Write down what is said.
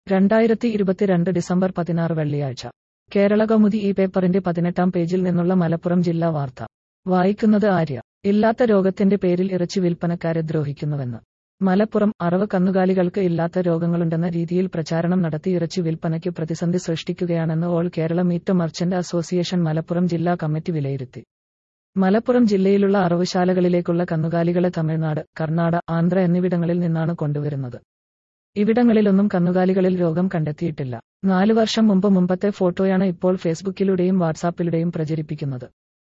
രണ്ടായിരത്തി ഇരുപത്തിരണ്ട് ഡിസംബർ പതിനാറ് വെള്ളിയാഴ്ച കേരള കൗമുദി ഈ പേപ്പറിന്റെ പതിനെട്ടാം പേജിൽ നിന്നുള്ള മലപ്പുറം ജില്ലാ വാർത്ത വായിക്കുന്നത് ആര്യ ഇല്ലാത്ത രോഗത്തിന്റെ പേരിൽ ഇറച്ചി വിൽപ്പനക്കാരെ ദ്രോഹിക്കുന്നുവെന്ന് മലപ്പുറം അറവ് കന്നുകാലികൾക്ക് ഇല്ലാത്ത രോഗങ്ങളുണ്ടെന്ന രീതിയിൽ പ്രചാരണം നടത്തി ഇറച്ചി വിൽപ്പനയ്ക്ക് പ്രതിസന്ധി സൃഷ്ടിക്കുകയാണെന്ന് all Kerala meat merchant association Malappuram ജില്ലാ കമ്മിറ്റി വിലയിരുത്തി മലപ്പുറം ജില്ലയിലുള്ള അറവുശാലകളിലേക്കുള്ള കന്നുകാലികളെ തമിഴ്നാട് കർണാടക ആന്ധ്ര എന്നിവിടങ്ങളിൽ നിന്നാണ് കൊണ്ടുവരുന്നത് ഇവിടങ്ങളിലൊന്നും കന്നുകാലികളിൽ രോഗം കണ്ടെത്തിയിട്ടില്ല നാലു വർഷം മുമ്പ് മുമ്പത്തെ ഫോട്ടോയാണ് ഇപ്പോൾ ഫേസ്ബുക്കിലൂടെയും വാട്സാപ്പിലൂടെയും പ്രചരിപ്പിക്കുന്നത്